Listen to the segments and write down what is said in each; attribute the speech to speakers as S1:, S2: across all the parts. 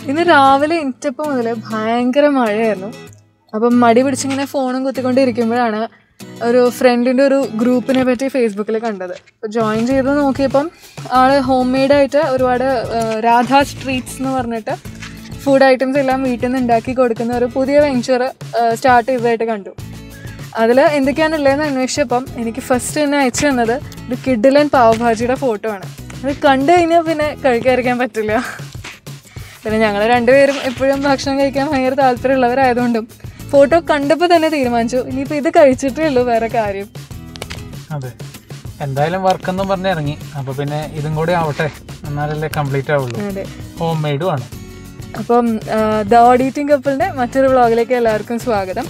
S1: ഇന്ന് രാവിലെ എണീറ്റപ്പോൾ മുതൽ ഭയങ്കര മഴയായിരുന്നു അപ്പം മടി പിടിച്ചിങ്ങനെ ഫോണും കുത്തിക്കൊണ്ടിരിക്കുമ്പോഴാണ് ഒരു ഫ്രണ്ടിൻ്റെ ഒരു ഗ്രൂപ്പിനെ പറ്റി ഫേസ്ബുക്കിൽ കണ്ടത് അപ്പോൾ ജോയിൻ ചെയ്ത് നോക്കിയപ്പം ആൾ ഹോം മെയ്ഡായിട്ട് ഒരുപാട് രാധാ സ്ട്രീറ്റ്സ് എന്ന് പറഞ്ഞിട്ട് ഫുഡ് ഐറ്റംസ് എല്ലാം വീട്ടിൽ നിന്ന് ഉണ്ടാക്കി കൊടുക്കുന്ന ഒരു പുതിയ വെഞ്ചർ സ്റ്റാർട്ട് ചെയ്തതായിട്ട് കണ്ടു അതിൽ എന്തൊക്കെയാണുള്ളതെന്ന് അന്വേഷിച്ചപ്പം എനിക്ക് ഫസ്റ്റ് തന്നെ അയച്ചു തന്നത് ഒരു കിഡിലൻ പാവഭാജിയുടെ ഫോട്ടോ ആണ് അത് കണ്ടു കഴിഞ്ഞാൽ പിന്നെ കഴിക്കാതിരിക്കാൻ പറ്റില്ല പിന്നെ ഞങ്ങൾ രണ്ടുപേരും എപ്പോഴും ഭക്ഷണം കഴിക്കാൻ ഭയങ്കര താല്പര്യമുള്ളവരായതുകൊണ്ടും ഫോട്ടോ കണ്ടപ്പോൾ തന്നെ തീരുമാനിച്ചു ഇനിയിപ്പോൾ ഇത് കഴിച്ചിട്ടേ ഉള്ളൂ വേറെ കാര്യം
S2: അതെ എന്തായാലും വർക്ക് എന്നും പറഞ്ഞ് ഇറങ്ങി അപ്പോൾ പിന്നെ ഇതും കൂടി ആവട്ടെ എന്നാലല്ലേ കംപ്ലീറ്റ് ആവുള്ളൂ
S1: അതെ
S2: ഹോം മെയ്ഡും ആണ്
S1: അപ്പം ദ ഓഡിറ്റിംഗ് കപ്പിളിൻ്റെ മറ്റൊരു വ്ളോഗിലേക്ക് എല്ലാവർക്കും സ്വാഗതം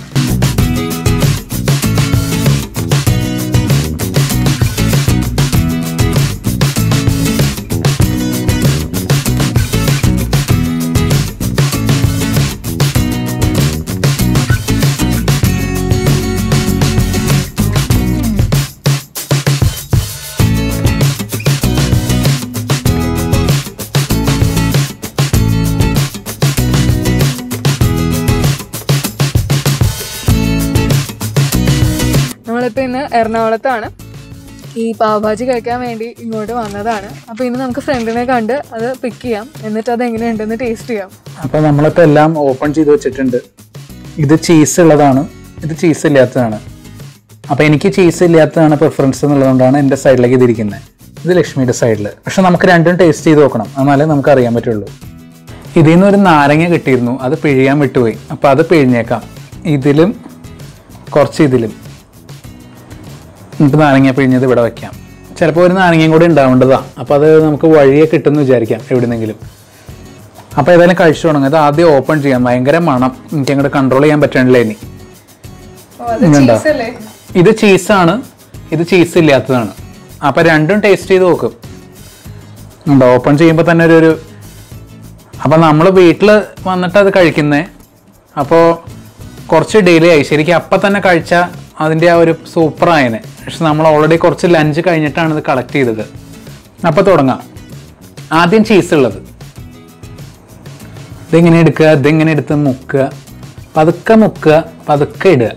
S1: നമ്മളിപ്പോൾ ഇന്ന് എറണാകുളത്താണ് ഈ പാവഭാജി കഴിക്കാൻ വേണ്ടി ഇങ്ങോട്ട് വന്നതാണ് അപ്പോൾ ഇന്ന് നമുക്ക് ഫ്രണ്ടിനെ കണ്ട് അത് പിക്ക് ചെയ്യാം എന്നിട്ട് അത് എങ്ങനെയുണ്ടെന്ന് ടേസ്റ്റ് ചെയ്യാം
S2: അപ്പോൾ നമ്മളിപ്പോൾ എല്ലാം ഓപ്പൺ ചെയ്ത് വെച്ചിട്ടുണ്ട് ഇത് ചീസ് ഉള്ളതാണ് ഇത് ചീസ് ഇല്ലാത്തതാണ് അപ്പോൾ എനിക്ക് ചീസ് ഇല്ലാത്തതാണ് പ്രിഫറൻസ് എന്നുള്ളതുകൊണ്ടാണ് എൻ്റെ സൈഡിലേക്ക് ഇതിരിക്കുന്നത് ഇത് ലക്ഷ്മിയുടെ സൈഡിൽ പക്ഷെ നമുക്ക് രണ്ടും ടേസ്റ്റ് ചെയ്ത് നോക്കണം എന്നാലേ നമുക്ക് അറിയാൻ പറ്റുള്ളൂ ഇതിൽ നിന്ന് ഒരു നാരങ്ങ കിട്ടിയിരുന്നു അത് പിഴിയാൻ വിട്ടുപോയി അപ്പോൾ അത് പിഴിഞ്ഞേക്കാം ഇതിലും കുറച്ച് ഇതിലും നമുക്ക് നാരങ്ങ പിഴിഞ്ഞത് ഇവിടെ വെക്കാം ചിലപ്പോൾ ഒരു നാരങ്ങയും കൂടി ഉണ്ടാവേണ്ടതാണ് അപ്പോൾ അത് നമുക്ക് വഴിയെ കിട്ടുമെന്ന് വിചാരിക്കാം എവിടുന്നെങ്കിലും അപ്പോൾ ഏതായാലും കഴിച്ചു തുടങ്ങും ഇത് ആദ്യം ഓപ്പൺ ചെയ്യാം ഭയങ്കര മണം എനിക്ക് അങ്ങോട്ട് കൺട്രോൾ ചെയ്യാൻ പറ്റണില്ല ഇനി ഇതുണ്ടോ? ഇത് ചീസാണ് ഇത് ചീസ് ഇല്ലാത്തതാണ് അപ്പോൾ രണ്ടും ടേസ്റ്റ് ചെയ്ത് നോക്കും ഉണ്ടോ ഓപ്പൺ ചെയ്യുമ്പോൾ തന്നെ ഒരു ഒരു അപ്പം നമ്മൾ വീട്ടിൽ വന്നിട്ട് അത് കഴിക്കുന്നേ അപ്പോൾ കുറച്ച് ഡിലേ ആയി ശരിക്കും അപ്പം തന്നെ കഴിച്ചാൽ അതിൻ്റെ ആ ഒരു സൂപ്പർ ആയനെ പക്ഷെ നമ്മൾ ഓൾറെഡി കുറച്ച് ലഞ്ച് കഴിഞ്ഞിട്ടാണ് ഇത് കളക്ട് ചെയ്തത് അപ്പോൾ തുടങ്ങാം ആദ്യം ചീസ് ഉള്ളത് ഇതിങ്ങനെ എടുക്കുക ഇതിങ്ങനെ എടുത്ത് മുക്കുക പതുക്കെ മുക്കുക പതുക്കെ ഇടുക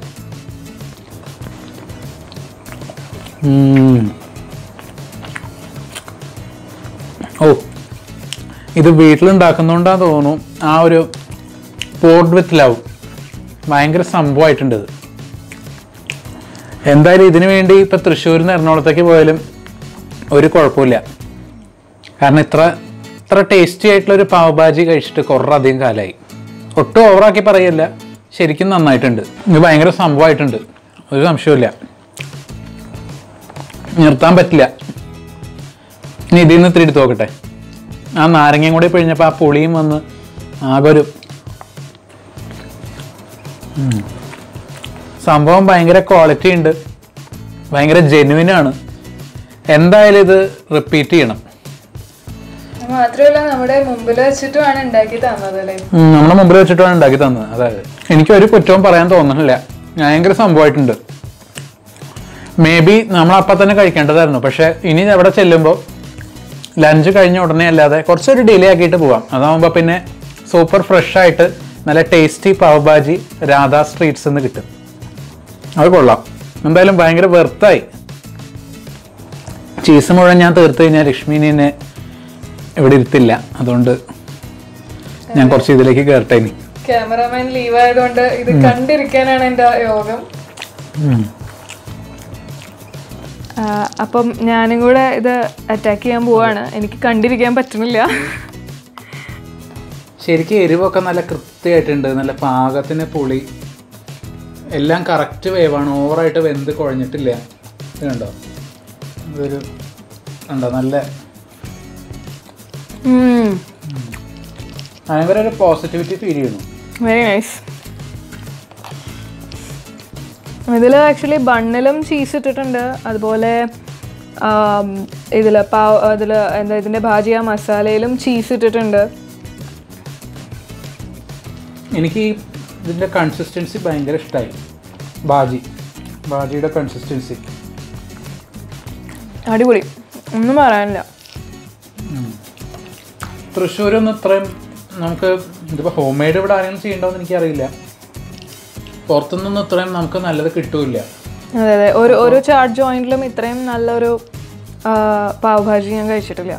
S2: ഉം. ഓ ഇത് വീട്ടിലുണ്ടാക്കുന്നതുകൊണ്ടാന്ന് തോന്നുന്നു ആ ഒരു പോർഡ് വിത്ത് ലവ് ഭയങ്കര സംഭവമായിട്ടുണ്ട് ഇത് എന്തായാലും ഇതിനു വേണ്ടി ഇപ്പം തൃശ്ശൂരിൽ നിന്ന് എറണാകുളത്തേക്ക് പോയാലും ഒരു കുഴപ്പമില്ല കാരണം ഇത്ര ഇത്ര ടേസ്റ്റി ആയിട്ടുള്ള ഒരു പാവ് ഭാജി കഴിച്ചിട്ട് കുറേ അധികം കാലമായി ഒട്ടും ഓവറാക്കി പറയല്ല ശരിക്കും നന്നായിട്ടുണ്ട് ഇത് ഭയങ്കര സംഭവമായിട്ടുണ്ട് ഒരു സംശയമില്ല നിർത്താൻ പറ്റില്ല ഇനി ഇതിൽ നിന്ന് ഇത്തിരി എടുത്ത് നോക്കട്ടെ ആ നാരങ്ങയും കൂടി പിഴിഞ്ഞപ്പോൾ ആ പുളിയും വന്ന് ആകെ ഒരു ഉം. സംഭവം ഭയങ്കര ക്വാളിറ്റി ഉണ്ട് ഭയങ്കര ജെനുവിൻ ആണ് എന്തായാലും ഇത് റിപ്പീറ്റ് ചെയ്യണം
S1: മാത്രമല്ല നമ്മുടെ മുമ്പിൽ വെച്ചിട്ടുമാണ് ഉണ്ടാക്കി തന്നത് അല്ലേ
S2: ഉം, നമ്മളെ മുമ്പിൽ വെച്ചിട്ടാണ് ഉണ്ടാക്കി തന്നത് അതായത് എനിക്ക് ഒരു കുറ്റവും പറയാൻ തോന്നുന്നില്ല ഭയങ്കര സംഭവമായിട്ടുണ്ട് മേ ബി നമ്മൾ അപ്പം തന്നെ കഴിക്കേണ്ടതായിരുന്നു പക്ഷെ ഇനി അവിടെ ചെല്ലുമ്പോൾ ലഞ്ച് കഴിഞ്ഞ ഉടനെ അല്ലാതെ കുറച്ചൊരു ഡിലേ ആക്കിയിട്ട് പോവാം അതാകുമ്പോൾ പിന്നെ സൂപ്പർ ഫ്രഷ് ആയിട്ട് നല്ല ടേസ്റ്റി പാവ് ഭാജി രാധാ സ്ട്രീറ്റ്സ് എന്ന് കിട്ടും അത് കൊള്ളാം എന്തായാലും ഭയങ്കര വെറുത്തായി ചീസ് മുഴുവൻ ഞാൻ തീർത്ത് കഴിഞ്ഞാൽ ലക്ഷ്മിനെ എന്നെ ഇവിടെ ഇരുത്തില്ല അതുകൊണ്ട് ഞാൻ കുറച്ച് ഇതിലേക്ക് കയറട്ടെ ഇനി
S1: ക്യാമറാമാൻ ലീവ് ആയതുകൊണ്ട് ഇത് കണ്ടിരിക്കാനാണ് എൻ്റെ യോഗം
S2: ഉം.
S1: ആ, അപ്പം ഞാനും കൂടെ ഇത് അറ്റാക്ക് ചെയ്യാൻ പോവാണ് എനിക്ക് കണ്ടിരിക്കാൻ പറ്റുന്നില്ല
S2: ശരിക്കും എരിവൊക്കെ നല്ല കൃത്യമായിട്ടുണ്ട് നല്ല പാകത്തിന് പുളി എല്ലാം കറക്റ്റ് വേവാണ് ഓവറായിട്ട് വെന്ത് കുഴഞ്ഞിട്ടില്ല ഇത് കണ്ടോ ഇതൊരു കണ്ടോ നല്ല ഭയങ്കര ഒരു പോസിറ്റിവിറ്റി ഫീൽ ചെയ്യുന്നു
S1: വെരി നൈസ് ഇതിൽ ആക്ച്വലി ബണ്ണിലും ചീസ് ഇട്ടിട്ടുണ്ട് അതുപോലെ ഇതിൽ പാവ് അതിൽ എന്താ ഇതിൻ്റെ ഭാജിയ മസാലയിലും ചീസ് ഇട്ടിട്ടുണ്ട്
S2: എനിക്ക് ഈ ഇതിൻ്റെ കൺസിസ്റ്റൻസി ഭയങ്കര ഇഷ്ടമായി ബാജി ബാജിയുടെ കൺസിസ്റ്റൻസി
S1: അടിപൊളി ഒന്നും പറയാനില്ല
S2: തൃശ്ശൂരൊന്നും ഇത്രയും നമുക്ക് ഇതിപ്പോൾ ഹോം മെയ്ഡ് ഇവിടെ ആരെങ്കിലും ചെയ്യണ്ടോന്ന് എനിക്കറിയില്ല പുറത്തുനിന്നൊന്നും ഇത്രയും നമുക്ക് നല്ലത് കിട്ടൂല
S1: അതെ അതെ ഒരു ഒരു ചാർട്ട് ജോയിന്റിലും ഇത്രയും നല്ലൊരു ആ, പാവ് ഭാജി ഞാൻ കഴിച്ചിട്ടില്ല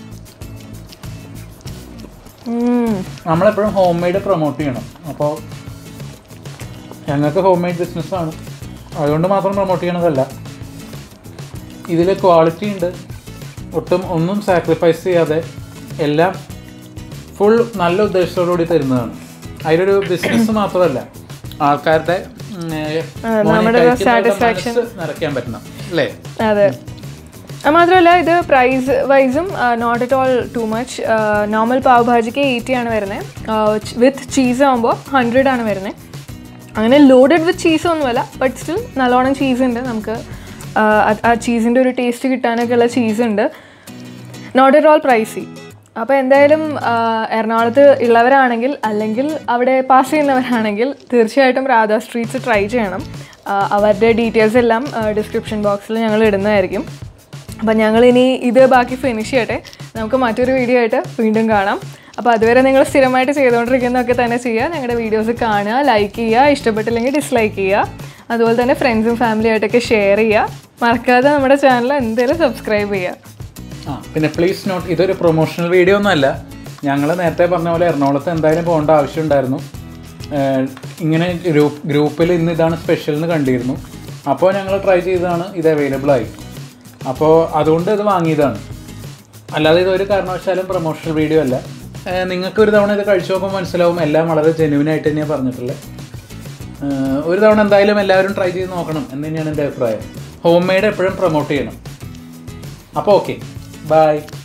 S1: ഉം.
S2: നമ്മളെപ്പോഴും ഹോം മെയ്ഡ് പ്രൊമോട്ട് ചെയ്യണം അപ്പോൾ ഞങ്ങൾക്ക് ഹോം മെയ്ഡ് ബിസിനസ്സാണ് അതുകൊണ്ട് മാത്രം പ്രൊമോട്ട് ചെയ്യണതല്ല ഇതിൽ ക്വാളിറ്റി ഉണ്ട് ഒട്ടും ഒന്നും സാക്രിഫൈസ് ചെയ്യാതെ എല്ലാം ഫുൾ നല്ല ഉദ്ദേശത്തോടുകൂടി തരുന്നതാണ് അതിലൊരു ബിസിനസ് മാത്രമല്ല ആൾക്കാരുടെ ഉം, ഏർ,
S1: നമ്മുടെ
S2: monetization അവരുടെ
S1: satisfaction.
S2: മനസ്സ് നിറയ്ക്കാൻ പറ്റണം അല്ലേ
S1: അതെ അത് മാത്രമല്ല ഇത് പ്രൈസ് വൈസും not at all too much normal pav ഭാജിക്ക് എയ്റ്റി ആണ് വരുന്നത് വിത്ത് ചീസ് ആകുമ്പോൾ ഹൺഡ്രഡ് ആണ് വരുന്നത് അങ്ങനെ ലോഡഡ് വിത്ത് ചീസ് ഒന്നുമല്ല ബട്ട് സ്റ്റിൽ നല്ലോണം ചീസ് ഉണ്ട് നമുക്ക് ആ, അത് ആ ചീസിൻ്റെ ഒരു ടേസ്റ്റ് കിട്ടാനൊക്കെ ഉള്ള ചീസ് ഉണ്ട് നോട്ട് അറ്റ് ഓൾ പ്രൈസി അപ്പോൾ എന്തായാലും ആ, എറണാകുളത്ത് ഉള്ളവരാണെങ്കിൽ അല്ലെങ്കിൽ അവിടെ പാസ് ചെയ്യുന്നവരാണെങ്കിൽ തീർച്ചയായിട്ടും രാധാ സ്ട്രീറ്റ്സ് ട്രൈ ചെയ്യണം ആ, അവരുടെ ഡീറ്റെയിൽസ് എല്ലാം ഡിസ്ക്രിപ്ഷൻ ബോക്സിൽ ഞങ്ങൾ ഇടുന്നതായിരിക്കും അപ്പം ഞങ്ങൾ ഇനി ഇത് ബാക്കി ഫിനിഷ് ചെയ്യട്ടെ നമുക്ക് മറ്റൊരു വീഡിയോ ആയിട്ട് വീണ്ടും കാണാം അപ്പോൾ അതുവരെ നിങ്ങൾ സ്ഥിരമായിട്ട് ചെയ്തുകൊണ്ടിരിക്കുന്നതൊക്കെ തന്നെ ചെയ്യുക ഞങ്ങളുടെ വീഡിയോസ് കാണുക ലൈക്ക് ചെയ്യുക ഇഷ്ടപ്പെട്ടില്ലെങ്കിൽ ഡിസ്ലൈക്ക് ചെയ്യുക അതുപോലെ തന്നെ ഫ്രണ്ട്സും ഫാമിലി ആയിട്ടൊക്കെ ഷെയർ ചെയ്യുക മറക്കാതെ നമ്മുടെ ചാനൽ എന്തായാലും സബ്സ്ക്രൈബ് ചെയ്യുക
S2: ആ പിന്നെ പ്ലീസ് നോട്ട് ഇതൊരു പ്രൊമോഷണൽ വീഡിയോ ഒന്നുമല്ല ഞങ്ങൾ നേരത്തെ പറഞ്ഞ പോലെ എറണാകുളത്ത് എന്തായാലും പോകേണ്ട ആവശ്യമുണ്ടായിരുന്നു ഏഹ് ഇങ്ങനെ ഗ്രൂപ്പ് ഗ്രൂപ്പിൽ ഇന്ന് ഇതാണ് സ്പെഷ്യൽ എന്ന് കണ്ടിരുന്നു അപ്പോൾ ഞങ്ങൾ ട്രൈ ചെയ്തതാണ് ഇത് അവൈലബിൾ ആയി അപ്പോൾ അതുകൊണ്ട് ഇത് വാങ്ങിയതാണ് അല്ലാതെ ഇതൊരു കാരണവശാലും പ്രൊമോഷണൽ വീഡിയോ അല്ല ഏഹ് നിങ്ങൾക്ക് ഒരു തവണ ഇത് കഴിച്ചു നോക്കുമ്പോൾ മനസ്സിലാവും എല്ലാം വളരെ ജെന്യൂൻ ആയിട്ട് തന്നെയാണ് പറഞ്ഞിട്ടുള്ളത് ഏഹ് ഒരു തവണ എന്തായാലും എല്ലാവരും ട്രൈ ചെയ്ത് നോക്കണം എന്ന് തന്നെയാണ് എൻ്റെ അഭിപ്രായം ഹോം മെയ്ഡ് എപ്പോഴും പ്രൊമോട്ട് ചെയ്യണം അപ്പോൾ ഓക്കെ ബൈ